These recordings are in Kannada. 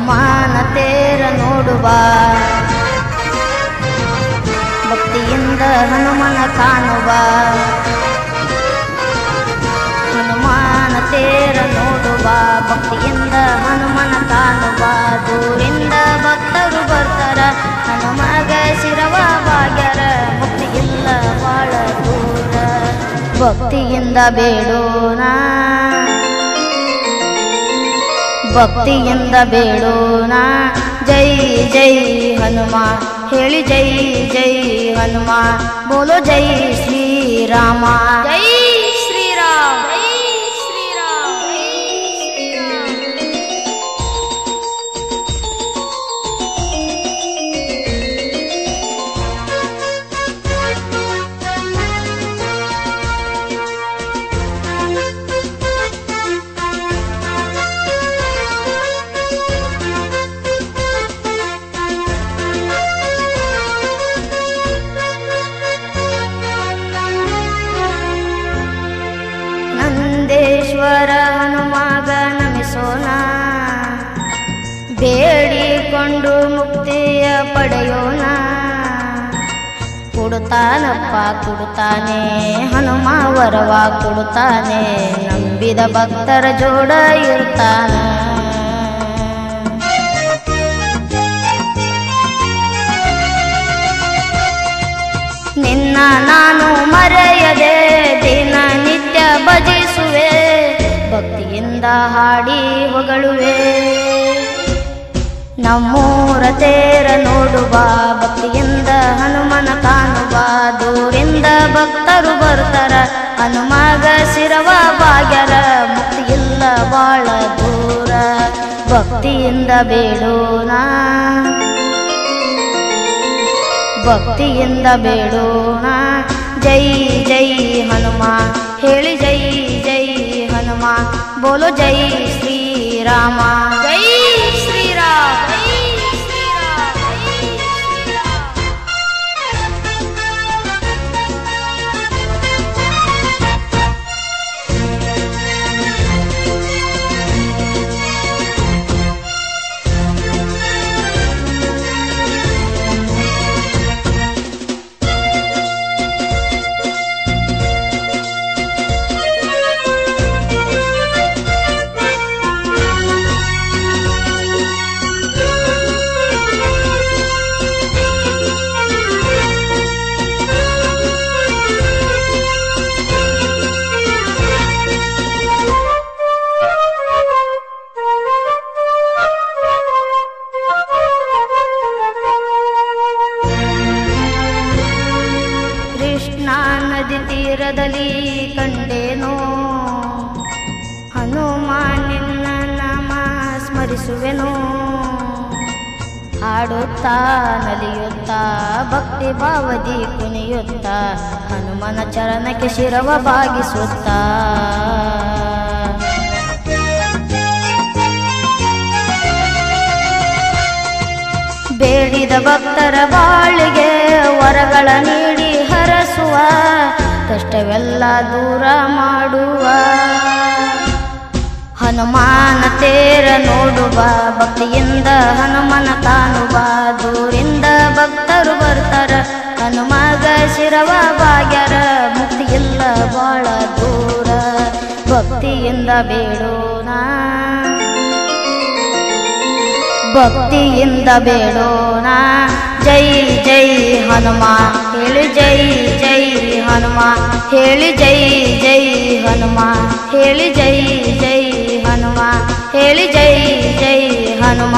ಹನುಮಾನ ತೇರ ನೋಡುವ ಭಕ್ತಿಯಿಂದ ಹನುಮನ ಕಾಣುವ ಹನುಮಾನ ತೇರ ನೋಡುವ ಭಕ್ತಿಯಿಂದ ಹನುಮನ ಕಾಣುವ ದೂರಿಂದ ಭಕ್ತರು ಬರ್ತಾರ ಹನುಮಗ ಶಿರವ ಭಾಗ್ಯರ ಭಕ್ತಿಯಿಲ್ಲ ಬಾಳ ದೂರ ಭಕ್ತಿಯಿಂದ ಬೇಡೋಣ ಭಕ್ತಿಯಿಂದ ಬೇಡೋಣ ಜೈ ಜೈ ಹನುಮ ಹೇಳಿ ಜೈ ಜೈ ಹನುಮ ಬೋಲೋ ಜೈ ಶ್ರೀರಾಮ ಜೈ ಶ್ರೀರಾಮ್ ಜೈ ಶ್ರೀರಾಮ್ ಜೈ ಶ್ರೀರಾಮ್ ನಂದೇಶ್ವರ ಹನುಮಾಗ ನಮಿಸೋಣ ಬೇಡಿಕೊಂಡು ಮುಕ್ತಿಯ ಪಡೆಯೋಣ ಕೊಡುತ್ತಾನಪ್ಪ ಕೊಡುತ್ತಾನೆ ಹನುಮ ವರವ ಕೊಡುತ್ತಾನೆ ನಂಬಿದ ಭಕ್ತರ ಜೋಡ ಇರ್ತಾನ ನಿನ್ನ ನಾನು ಮರೆಯದೆ ದಿನ ನಿತ್ಯ ಭಜಿಸುವೆ ಭಕ್ತಿಯಿಂದ ಹಾಡಿ ಹೊಗಳುವೆ ನಮ್ಮೂರ ತೇರ ನೋಡುವ ಭಕ್ತಿಯಿಂದ ಹನುಮನ ಕಾಣುವ ದೂರಿಂದ ಭಕ್ತರು ಬರ್ತಾರ ಹನುಮಗ ಶಿರವ ಭಾಗ್ಯರ ಮುಕ್ತಿಯಿಲ್ಲ ಬಾಳ ದೂರ ಭಕ್ತಿಯಿಂದ ಬೇಡೋಣ ಭಕ್ತಿಯಿಂದ ಬೇಡೋಣ ಜೈ ಜೈ ಹನುಮ ಹೇಳಿ ಜೈ ಜೈ ಹನುಮ ಬೋಲೋ ಜೈ ಶ್ರೀರಾಮ ಜೈ ಶ್ರೀರಾಮ್ ಜೈ ಶ್ರೀರಾಮ್ ಜೈ ಶ್ರೀರಾಮ್ ಕೃಷ್ಣ ನದಿ ತೀರದಲ್ಲಿ ಕಂಡೇನೋ ಹನುಮ ನಿನ್ನ ನಾಮ ಸ್ಮರಿಸುವೆನು ಹಾಡುತ್ತಾ ನಲಿಯುತ್ತಾ ಭಕ್ತಿ ಭಾವದಿ ಕುಣಿಯುತ್ತಾ ಹನುಮನ ಚರಣಕ್ಕೆ ಶಿರವ ಭಾಗಿಸುತ್ತಾ ಬೇಡಿದ ಭಕ್ತರ ಬಾಳಿಗೆ ವರಗಳ ನೀಡಿ ಹರಸುವ ಕಷ್ಟವೆಲ್ಲ ದೂರ ಮಾಡುವ ಹನುಮಾನ ತೇರ ನೋಡುವ ಭಕ್ತಿಯಿಂದ ಹನುಮನ ಕಾಣುವ ದೂರಿಂದ ಭಕ್ತರು ಬರ್ತಾರ ಹನುಮಗ ಶಿರವ ಭಾಗ್ಯರ ಮುಕ್ತಿಯಿಲ್ಲ ಬಾಳ ದೂರ ಭಕ್ತಿಯಿಂದ ಬೇಡೋಣ ಭಕ್ತಿಯಿಂದ ಬೇಡೋಣ ಜೈ ಜೈ ಹನುಮ ಹೇಳಿ ಜೈ ಜೈ ಹನುಮ ಹೇಳಿ ಜೈ ಜೈ ಹನುಮ ಹೇಳಿ ಜೈ ಜೈ ಹನುಮ ಹೇಳಿ ಜೈ ಜೈ ಹನುಮ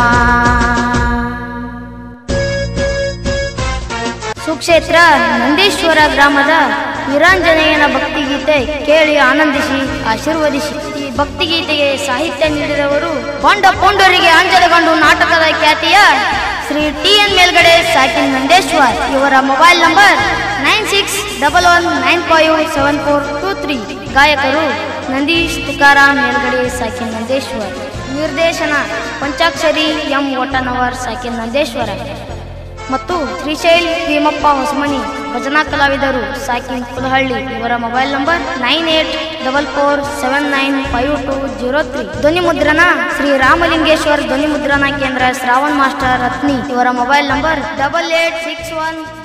ಸುಕ್ಷೇತ್ರ ನಂದೀಶ್ವರ ಗ್ರಾಮದ ನಿರಂಜನೆಯನ ಭಕ್ತಿಗೀತೆ ಕೇಳಿ ಆನಂದಿಸಿ ಆಶೀರ್ವದಿಸಿ ಈ ಭಕ್ತಿಗೀತೆಗೆ ಸಾಹಿತ್ಯ ನೀಡಿದವರು ಕೊಂಡ ಪೊಂಡರಿಗೆ ಅಂಜಲಗೊಂಡು ನಾಟಕದ ಖ್ಯಾತಿಯ ಶ್ರೀ ಟಿ ಎನ್ ಮೇಲ್ಗಡೆ ಸಾಕಿನ್ ನಂದೇಶ್ವರ್ ಇವರ mobile number nine six double one nine five seven four two three ಗಾಯಕರು ನಂದೀಶ್ ತುಕಾರಾಮ್ ಮೇಲ್ಗಡೆ ಸಾಕಿನ್ ನಂದೇಶ್ವರ್ ನಿರ್ದೇಶನ ಪಂಚಾಕ್ಷರಿ ಎಂ ಒಟನವರ್ ಸಾಕಿನ್ ನಂದೇಶ್ವರ ಮತ್ತು ಶ್ರೀಶೈಲ್ ಭೀಮಪ್ಪ ಹೊಸಮನಿ ಭಜನಾ ಕಲಾವಿದರು ಸಾಕಿನ್ ಕುಲಹಳ್ಳಿ ಇವರ mobile number nine eight double four seven nine five two zero three ಧ್ವನಿ ಮುದ್ರಣ ಶ್ರೀ ರಾಮಲಿಂಗೇಶ್ವರ್ ಧ್ವನಿ ಮುದ್ರಣ ಕೇಂದ್ರ ಶ್ರಾವಣ್ ಮಾಸ್ಟರ್ ರತ್ನಿ ಇವರ mobile number double eight six one